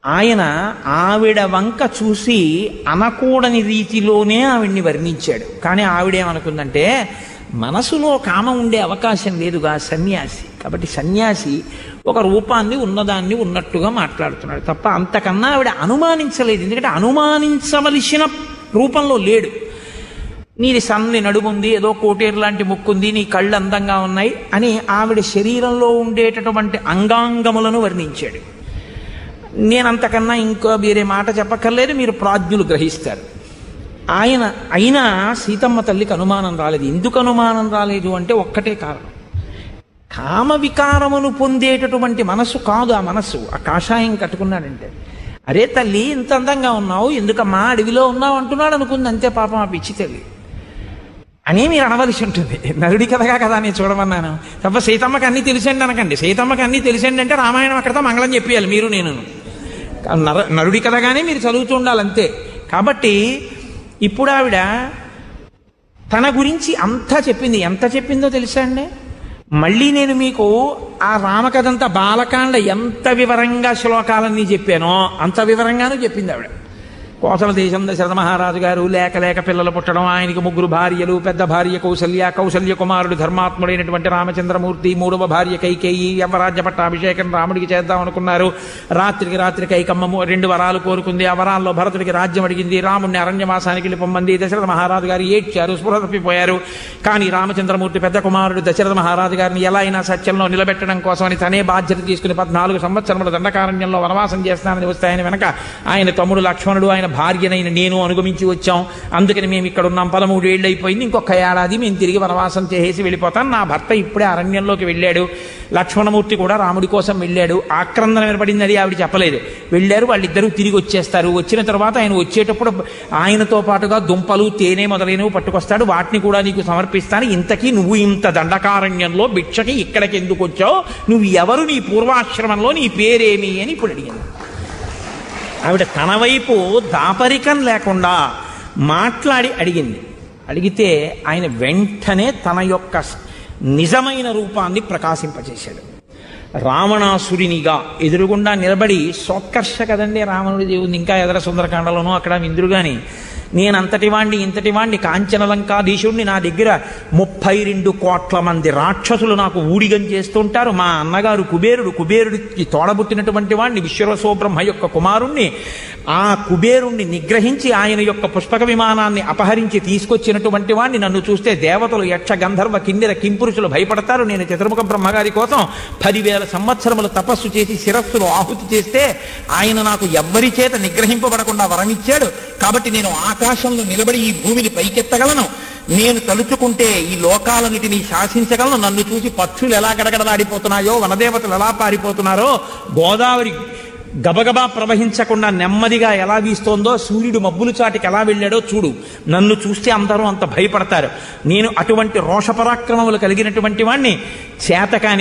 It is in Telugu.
ఆయన ఆవిడ వంక చూసి అనకూడని రీతిలోనే ఆవిడ్ని వర్ణించాడు కానీ ఆవిడేమనుకుందంటే మనసులో కామం ఉండే అవకాశం లేదుగా సన్యాసి కాబట్టి సన్యాసి ఒక రూపాన్ని ఉన్నదాన్ని ఉన్నట్టుగా మాట్లాడుతున్నాడు తప్ప అంతకన్నా ఆవిడ అనుమానించలేదు ఎందుకంటే అనుమానించవలసిన రూపంలో లేడు నీది సన్ని నడుముంది ఏదో కోటేరు లాంటి ముక్కుంది నీ కళ్ళు అందంగా ఉన్నాయి అని ఆవిడ శరీరంలో ఉండేటటువంటి అంగాంగములను వర్ణించాడు నేనంతకన్నా ఇంకో వేరే మాట చెప్పక్కర్లేదు మీరు ప్రాజ్ఞులు గ్రహిస్తారు ఆయన అయినా సీతమ్మ తల్లికి అనుమానం రాలేదు ఎందుకు అనుమానం రాలేదు అంటే ఒక్కటే కారణం కామ వికారమును పొందేటటువంటి మనసు కాదు ఆ మనసు ఆ కాషాయం కట్టుకున్నాడంటే అరే తల్లి ఇంత అందంగా ఉన్నావు ఎందుకమ్మా అడవిలో ఉన్నావు అంటున్నాడు అనుకుంది అంతే పాపం ఆ పిచ్చి తల్లి అని మీరు అనవలసి ఉంటుంది నరుడి కథగా కదా నేను చూడమన్నాను తప్ప సీతమ్మకి అన్నీ తెలిసండి అనకండి సీతమ్మకి అన్నీ తెలిసండి అంటే రామాయణం అక్కడతో మంగళం చెప్పేయాలి మీరు నేను నర నరుడి కథగానే మీరు చదువుతూ ఉండాలి అంతే కాబట్టి ఇప్పుడు ఆవిడ తన గురించి అంతా చెప్పింది ఎంత చెప్పిందో తెలుసా అండి మళ్ళీ నేను మీకు ఆ రామకథంతా బాలకాండ ఎంత వివరంగా శ్లోకాలన్నీ చెప్పానో అంత వివరంగానూ చెప్పింది ఆవిడ కోసల దేశం దశరథ మహారాజు గారు లేక లేక పిల్లలు పుట్టడం ఆయనకి ముగ్గురు భార్యలు పెద్ద భార్య కౌసల్య కౌసల్య కుమారుడు ధర్మాత్ముడైనటువంటి రామచంద్రమూర్తి మూడవ భార్య కైకేయి యవరాజ్య పట్టాభిషేకం రాముడికి చేద్దాం అనుకున్నారు రాత్రికి రాత్రి కైకమ్మ రెండు వరాలు కోరుకుంది ఆ వరాల్లో భరతుడికి రాజ్యం అడిగింది రాముడిని అరణ్యవాసానికి వెళ్ళిపోమంది దశరథ మహారాజు గారు ఏడ్చారు స్పృహ తప్పిపోయారు కానీ రామచంద్రమూర్తి పెద్ద కుమారుడు దశరథ మహారాజు గారిని ఎలా అయినా సత్యంలో నిలబెట్టడం కోసమని తనే బాధ్యత తీసుకుని పద్నాలుగు సంవత్సరముల దండకారణ్యంలో వనవాసం చేస్తానని వస్తే ఆయన వెనక ఆయన తమ్ముడు లక్ష్మణుడు ఆయన భార్యనైన నేను అనుగమించి వచ్చాం అందుకని మేము ఇక్కడ ఉన్నాం పదమూడు ఏళ్ళు అయిపోయింది ఇంకొక ఏడాది మేము తిరిగి వనవాసం చేసేసి వెళ్ళిపోతాం నా భర్త ఇప్పుడే అరణ్యంలోకి వెళ్ళాడు లక్ష్మణమూర్తి కూడా రాముడి కోసం వెళ్ళాడు ఆక్రందన వినపడింది అది ఆవిడ చెప్పలేదు వెళ్ళారు వాళ్ళిద్దరూ తిరిగి వచ్చేస్తారు వచ్చిన తర్వాత ఆయన వచ్చేటప్పుడు ఆయనతో పాటుగా దుంపలు తేనె మొదలైనవి పట్టుకొస్తాడు వాటిని కూడా నీకు సమర్పిస్తాను ఇంతకీ నువ్వు ఇంత దండకారణ్యంలో భిక్షకి ఇక్కడికి ఎందుకు వచ్చావు నువ్వు ఎవరు నీ పూర్వాశ్రమంలో నీ పేరేమి అని ఇప్పుడు అడిగింది ఆవిడ తన వైపు దాపరికం లేకుండా మాట్లాడి అడిగింది అడిగితే ఆయన వెంటనే తన యొక్క నిజమైన రూపాన్ని ప్రకాశింపచేశాడు రావణాసురినిగా ఎదురుగుండా నిలబడి సోత్కర్ష కదండి రావణుడి దేవుడు ఇంకా ఎదర సుందరకాండలోనూ అక్కడ ఇంద్రుడు గాని నేను అంతటి వాణ్ణి ఇంతటి వాణ్ణి కాంచనలంకాధీశుడిని నా దగ్గర ముప్పై రెండు కోట్ల మంది రాక్షసులు నాకు ఊడిగం చేస్తుంటారు మా అన్నగారు కుబేరుడు కుబేరుడికి తోడబుట్టినటువంటి వాణ్ణి విశ్వరసోబ్రహ్మ యొక్క కుమారుణ్ణి ఆ కుబేరుణ్ణి నిగ్రహించి ఆయన యొక్క పుష్పక విమానాన్ని అపహరించి తీసుకొచ్చినటువంటి వాణ్ణి నన్ను చూస్తే దేవతలు యక్ష గంధర్వ కిన్నెర కింపురుషులు భయపడతారు నేను చతుర్ముఖ బ్రహ్మగారి కోసం పదివేల సంవత్సరములు తపస్సు చేసి శిరస్సులు ఆహుతి చేస్తే ఆయన నాకు ఎవ్వరి చేత నిగ్రహింపబడకుండా వరమిచ్చాడు కాబట్టి నేను ఆకాశంలో నిలబడి ఈ భూమిని పైకెత్తగలను నేను తలుచుకుంటే ఈ లోకాలన్నిటినీ శాసించగలను నన్ను చూసి పక్షులు ఎలా గడగడలాడిపోతున్నాయో వనదేవతలు ఎలా పారిపోతున్నారో గోదావరి గబగబా ప్రవహించకుండా నెమ్మదిగా ఎలా వీస్తోందో సూర్యుడు మబ్బులు చాటికి ఎలా వెళ్ళాడో చూడు నన్ను చూస్తే అందరూ అంత భయపడతారు నేను అటువంటి రోషపరాక్రమములు కలిగినటువంటి వాణ్ణి చేతకాని